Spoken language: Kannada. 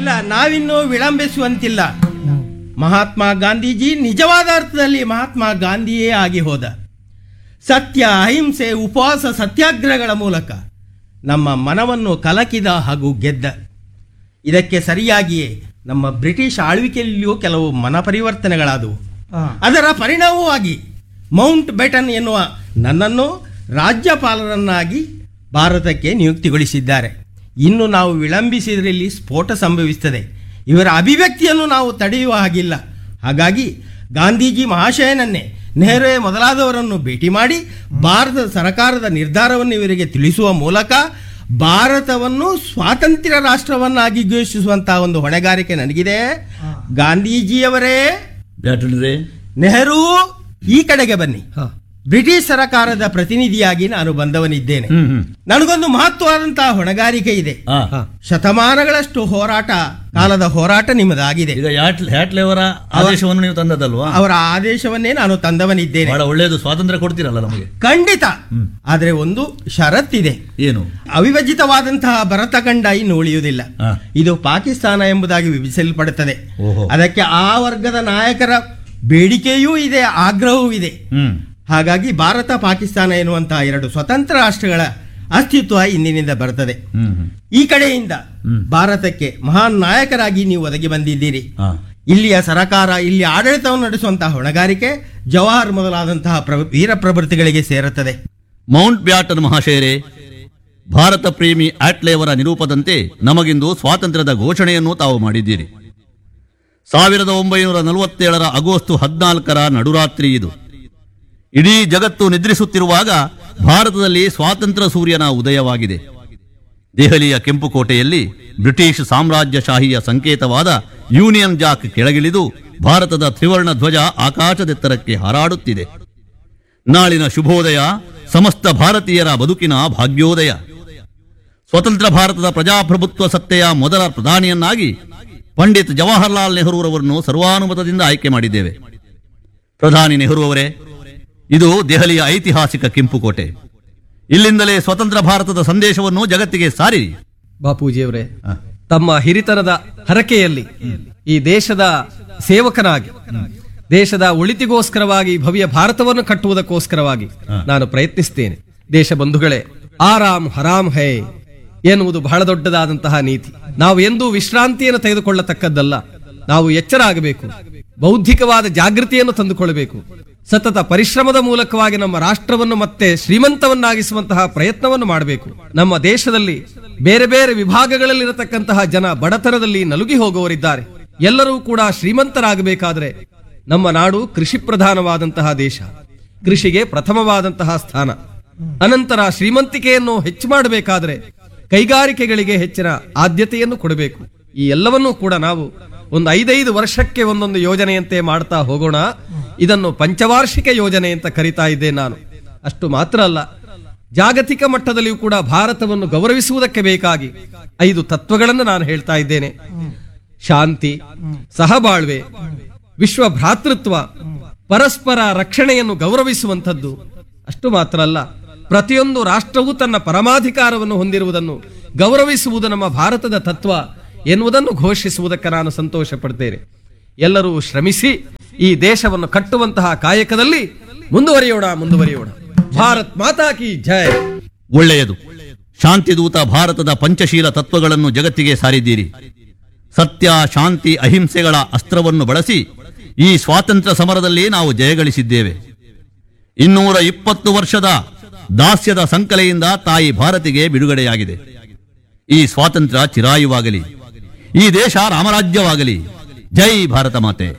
ಇಲ್ಲ ನಾವಿನ್ನೂ ವಿಳಂಬಿಸುವಂತಿಲ್ಲ ಮಹಾತ್ಮ ಗಾಂಧೀಜಿ ನಿಜವಾದ ಅರ್ಥದಲ್ಲಿ ಮಹಾತ್ಮ ಗಾಂಧಿಯೇ ಆಗಿ ಹೋದ ಸತ್ಯ ಅಹಿಂಸೆ ಉಪವಾಸ ಸತ್ಯಾಗ್ರಹಗಳ ಮೂಲಕ ನಮ್ಮ ಮನವನ್ನು ಕಲಕಿದ ಹಾಗೂ ಗೆದ್ದ ಇದಕ್ಕೆ ಸರಿಯಾಗಿಯೇ ನಮ್ಮ ಬ್ರಿಟಿಷ್ ಆಳ್ವಿಕೆಯಲ್ಲಿಯೂ ಕೆಲವು ಮನ ಪರಿವರ್ತನೆಗಳಾದವು ಅದರ ಪರಿಣಾಮವಾಗಿ ಮೌಂಟ್ ಬೆಟನ್ ಎನ್ನುವ ನನ್ನನ್ನು ರಾಜ್ಯಪಾಲರನ್ನಾಗಿ ಭಾರತಕ್ಕೆ ನಿಯುಕ್ತಿಗೊಳಿಸಿದ್ದಾರೆ ಇನ್ನು ನಾವು ವಿಳಂಬಿಸಿದ್ರಲ್ಲಿ ಸ್ಫೋಟ ಸಂಭವಿಸುತ್ತದೆ ಇವರ ಅಭಿವ್ಯಕ್ತಿಯನ್ನು ನಾವು ತಡೆಯುವ ಹಾಗಿಲ್ಲ ಹಾಗಾಗಿ ಗಾಂಧೀಜಿ ಮಹಾಶಯನನ್ನೇ ನೆಹರು ಮೊದಲಾದವರನ್ನು ಭೇಟಿ ಮಾಡಿ ಭಾರತದ ಸರ್ಕಾರದ ನಿರ್ಧಾರವನ್ನು ಇವರಿಗೆ ತಿಳಿಸುವ ಮೂಲಕ ಭಾರತವನ್ನು ಸ್ವಾತಂತ್ರ್ಯ ರಾಷ್ಟ್ರವನ್ನಾಗಿ ಘೋಷಿಸುವಂತಹ ಒಂದು ಹೊಣೆಗಾರಿಕೆ ನನಗಿದೆ ಗಾಂಧೀಜಿಯವರೇ ಬ್ಯಾಟಲ್ರೇ ನೆಹರು ಈ ಕಡೆಗೆ ಬನ್ನಿ ಬ್ರಿಟಿಷ್ ಸರ್ಕಾರದ ಪ್ರತಿನಿಧಿಯಾಗಿ ನಾನು ಬಂದವನಿದ್ದೇನೆ ಹ್ಮ್ ಹ್ಮ್ ನನಗೊಂದು ಮಹತ್ವವಾದಂತಹ ಹೊಣೆಗಾರಿಕೆ ಇದೆ ಆ, ಶತಮಾನಗಳಷ್ಟು ಹೋರಾಟ ಕಾಲದ ಹೋರಾಟ ನಿಮ್ಮದಾಗಿದೆ ಈಗ ಯಾಟ್ ಹ್ಯಾಟ್ಲೆಯವರ ಆದೇಶವನ್ನು ನೀವು ತಂದದಲ್ವಾ ಅವರ ಆದೇಶವನ್ನೇ ನಾನು ತಂದವನಿದ್ದೇನೆ ಬಹಳ ಒಳ್ಳೆಯದು ಸ್ವಾತಂತ್ರ್ಯ ಕೊಡ್ತೀರಲ್ಲ ನಮಗೆ ಖಂಡಿತ ಆದ್ರೆ ಒಂದು ಷರತ್ತಿದೆ ಏನು ಅವಿಭಜಿತವಾದಂತಹ ಭರತಖಂಡ ಇನ್ನು ಉಳಿಯುವುದಿಲ್ಲ ಆ. ಇದು ಪಾಕಿಸ್ತಾನ ಎಂಬುದಾಗಿ ವಿಭಜಿಸಲ್ಪಡುತ್ತದೆ ಓಹೋ. ಅದಕ್ಕೆ ಆ ವರ್ಗದ ನಾಯಕರ ಬೇಡಿಕೆಯೂ ಇದೆ ಆಗ್ರಹವೂ ಇದೆ ಹ್ಮ್ ಹಾಗಾಗಿ ಭಾರತ ಪಾಕಿಸ್ತಾನ ಎನ್ನುವಂತಹ ಎರಡು ಸ್ವತಂತ್ರ ರಾಷ್ಟ್ರಗಳ ಅಸ್ತಿತ್ವ ಇಂದಿನಿಂದ ಬರ್ತದೆ ಹ್ಮ್ ಹ್ಮ್ ಈ ಕಡೆಯಿಂದ ಭಾರತಕ್ಕೆ ಮಹಾನ್ ನಾಯಕರಾಗಿ ನೀವು ಒದಗಿ ಬಂದಿದ್ದೀರಿ ಆ, ಇಲ್ಲಿಯ ಸರಕಾರ ಇಲ್ಲಿ ಆಡಳಿತವನ್ನು ನಡೆಸುವಂತಹ ಹೊಣೆಗಾರಿಕೆ ಜವಾಹರ್ ಮೊದಲಾದಂತಹ ಪ್ರ- ವೀರ ಪ್ರವೃತ್ತಿಗಳಿಗೆ ಸೇರುತ್ತದೆ ಮೌಂಟ್ ಬ್ಯಾಟನ್ ಮಹಾಶಯರೇ ಭಾರತ ಪ್ರೇಮಿ ಆಟ್ಲೆಯವರ ನಿರೂಪದಂತೆ ನಮಗಿಂದು ಸ್ವಾತಂತ್ರ್ಯದ ಘೋಷಣೆಯನ್ನು ತಾವು ಮಾಡಿದ್ದೀರಿ ಸಾವಿರದ ಒಂಬೈನೂರ ನಲವತ್ತೇಳರ ಆಗಸ್ಟ್ ಹದಿನಾಲ್ಕರ ನಡುರಾತ್ರಿ ಇದು ಇಡೀ ಜಗತ್ತು ನಿದ್ರಿಸುತ್ತಿರುವಾಗ ಭಾರತದಲ್ಲಿ ಸ್ವಾತಂತ್ರ್ಯ ಸೂರ್ಯನ ಉದಯವಾಗಿದೆ ದೆಹಲಿಯ ಕೆಂಪುಕೋಟೆಯಲ್ಲಿ ಬ್ರಿಟಿಷ್ ಸಾಮ್ರಾಜ್ಯಶಾಹಿಯ ಸಂಕೇತವಾದ ಯೂನಿಯನ್ ಜಾಕ್ ಕೆಳಗಿಳಿದು ಭಾರತದ ತ್ರಿವರ್ಣ ಧ್ವಜ ಆಕಾಶದೆತ್ತರಕ್ಕೆ ಹಾರಾಡುತ್ತಿದೆ ನಾಳಿನ ಶುಭೋದಯ ಸಮಸ್ತ ಭಾರತೀಯರ ಬದುಕಿನ ಭಾಗ್ಯೋದಯ ಸ್ವತಂತ್ರ ಭಾರತದ ಪ್ರಜಾಪ್ರಭುತ್ವ ಸತ್ತೆಯ ಮೊದಲ ಪ್ರಧಾನಿಯನ್ನಾಗಿ ಪಂಡಿತ್ ಜವಾಹರ್ಲಾಲ್ ನೆಹರೂರವರನ್ನು ಸರ್ವಾನುಮತದಿಂದ ಆಯ್ಕೆ ಮಾಡಿದ್ದೇವೆ ಪ್ರಧಾನಿ ನೆಹರು ಅವರೇ ಇದು ದೆಹಲಿಯ ಐತಿಹಾಸಿಕ ಕೆಂಪುಕೋಟೆ ಇಲ್ಲಿಂದಲೇ ಸ್ವತಂತ್ರ ಭಾರತದ ಸಂದೇಶವನ್ನು ಜಗತ್ತಿಗೆ ಸಾರಿ ಬಾಪೂಜಿಯವರೇ ತಮ್ಮ ಹಿರಿತನದ ಹರಕೆಯಲ್ಲಿ ಈ ದೇಶದ ಸೇವಕನಾಗಿ ದೇಶದ ಒಳಿತಿಗೋಸ್ಕರವಾಗಿ ಭವ್ಯ ಭಾರತವನ್ನು ಕಟ್ಟುವುದಕ್ಕೋಸ್ಕರವಾಗಿ ನಾನು ಪ್ರಯತ್ನಿಸ್ತೇನೆ ದೇಶ ಬಂಧುಗಳೇ ಆರಾಮ್ ಹರಾಮ್ ಹೇ ಎನ್ನುವುದು ಬಹಳ ದೊಡ್ಡದಾದಂತಹ ನೀತಿ ನಾವು ಎಂದೂ ವಿಶ್ರಾಂತಿಯನ್ನು ತೆಗೆದುಕೊಳ್ಳತಕ್ಕದ್ದಲ್ಲ ನಾವು ಎಚ್ಚರ ಆಗಬೇಕು ಬೌದ್ಧಿಕವಾದ ಜಾಗೃತಿಯನ್ನು ತಂದುಕೊಳ್ಳಬೇಕು ಸತತ ಪರಿಶ್ರಮದ ಮೂಲಕವಾಗಿ ನಮ್ಮ ರಾಷ್ಟ್ರವನ್ನು ಮತ್ತೆ ಶ್ರೀಮಂತವನ್ನಾಗಿಸುವಂತಹ ಪ್ರಯತ್ನವನ್ನು ಮಾಡಬೇಕು ನಮ್ಮ ದೇಶದಲ್ಲಿ ಬೇರೆ ಬೇರೆ ವಿಭಾಗಗಳಲ್ಲಿರತಕ್ಕಂತಹ ಜನ ಬಡತನದಲ್ಲಿ ನಲುಗಿ ಹೋಗುವವರಿದ್ದಾರೆ ಎಲ್ಲರೂ ಕೂಡ ಶ್ರೀಮಂತರಾಗಬೇಕಾದ್ರೆ ನಮ್ಮ ನಾಡು ಕೃಷಿ ಪ್ರಧಾನವಾದಂತಹ ದೇಶ ಕೃಷಿಗೆ ಪ್ರಥಮವಾದಂತಹ ಸ್ಥಾನ ಅನಂತರ ಶ್ರೀಮಂತಿಕೆಯನ್ನು ಹೆಚ್ಚು ಮಾಡಬೇಕಾದ್ರೆ ಕೈಗಾರಿಕೆಗಳಿಗೆ ಹೆಚ್ಚಿನ ಆದ್ಯತೆಯನ್ನು ಕೊಡಬೇಕು ಈ ಎಲ್ಲವನ್ನೂ ಕೂಡ ನಾವು ಒಂದು ಐದೈದು ವರ್ಷಕ್ಕೆ ಒಂದೊಂದು ಯೋಜನೆಯಂತೆ ಮಾಡ್ತಾ ಹೋಗೋಣ ಇದನ್ನು ಪಂಚವಾರ್ಷಿಕ ಯೋಜನೆ ಅಂತ ಕರಿತಾ ಇದ್ದೆ ನಾನು ಅಷ್ಟು ಮಾತ್ರ ಅಲ್ಲ ಜಾಗತಿಕ ಮಟ್ಟದಲ್ಲಿಯೂ ಕೂಡ ಭಾರತವನ್ನು ಗೌರವಿಸುವುದಕ್ಕೆ ಬೇಕಾಗಿ ಐದು ತತ್ವಗಳನ್ನು ನಾನು ಹೇಳ್ತಾ ಇದ್ದೇನೆ ಶಾಂತಿ ಸಹಬಾಳ್ವೆ ವಿಶ್ವ ಭ್ರಾತೃತ್ವ ಪರಸ್ಪರ ರಕ್ಷಣೆಯನ್ನು ಗೌರವಿಸುವಂಥದ್ದು ಅಷ್ಟು ಮಾತ್ರ ಅಲ್ಲ ಪ್ರತಿಯೊಂದು ರಾಷ್ಟ್ರವೂ ತನ್ನ ಪರಮಾಧಿಕಾರವನ್ನು ಹೊಂದಿರುವುದನ್ನು ಗೌರವಿಸುವುದು ನಮ್ಮ ಭಾರತದ ತತ್ವ ಎನ್ನುವುದನ್ನು ಘೋಷಿಸುವುದಕ್ಕೆ ನಾನು ಸಂತೋಷ ಪಡ್ತೇನೆ ಎಲ್ಲರೂ ಶ್ರಮಿಸಿ ಈ ದೇಶವನ್ನು ಕಟ್ಟುವಂತಹ ಕಾಯಕದಲ್ಲಿ ಮುಂದುವರಿಯೋಣ ಮುಂದುವರಿಯೋಣ ಭಾರತ್ ಮಾತಾ ಕಿ ಜಯ ಒಳ್ಳೆಯದು ಶಾಂತಿದೂತ ಭಾರತದ ಪಂಚಶೀಲ ತತ್ವಗಳನ್ನು ಜಗತ್ತಿಗೆ ಸಾರಿದ್ದೀರಿ ಸತ್ಯ ಶಾಂತಿ ಅಹಿಂಸೆಗಳ ಅಸ್ತ್ರವನ್ನು ಬಳಸಿ ಈ ಸ್ವಾತಂತ್ರ್ಯ ಸಮರದಲ್ಲಿ ನಾವು ಜಯಗಳಿಸಿದ್ದೇವೆ ಇನ್ನೂರ ಇಪ್ಪತ್ತು ವರ್ಷದ ದಾಸ್ಯದ ಸಂಕಲೆಯಿಂದ ತಾಯಿ ಭಾರತಿಗೆ ಬಿಡುಗಡೆಯಾಗಿದೆ ಈ ಸ್ವಾತಂತ್ರ್ಯ ಚಿರಾಯುವಾಗಲಿ ಈ ದೇಶ ರಾಮರಾಜ್ಯವಾಗಲಿ ಜೈ ಭಾರತ ಮಾತೆ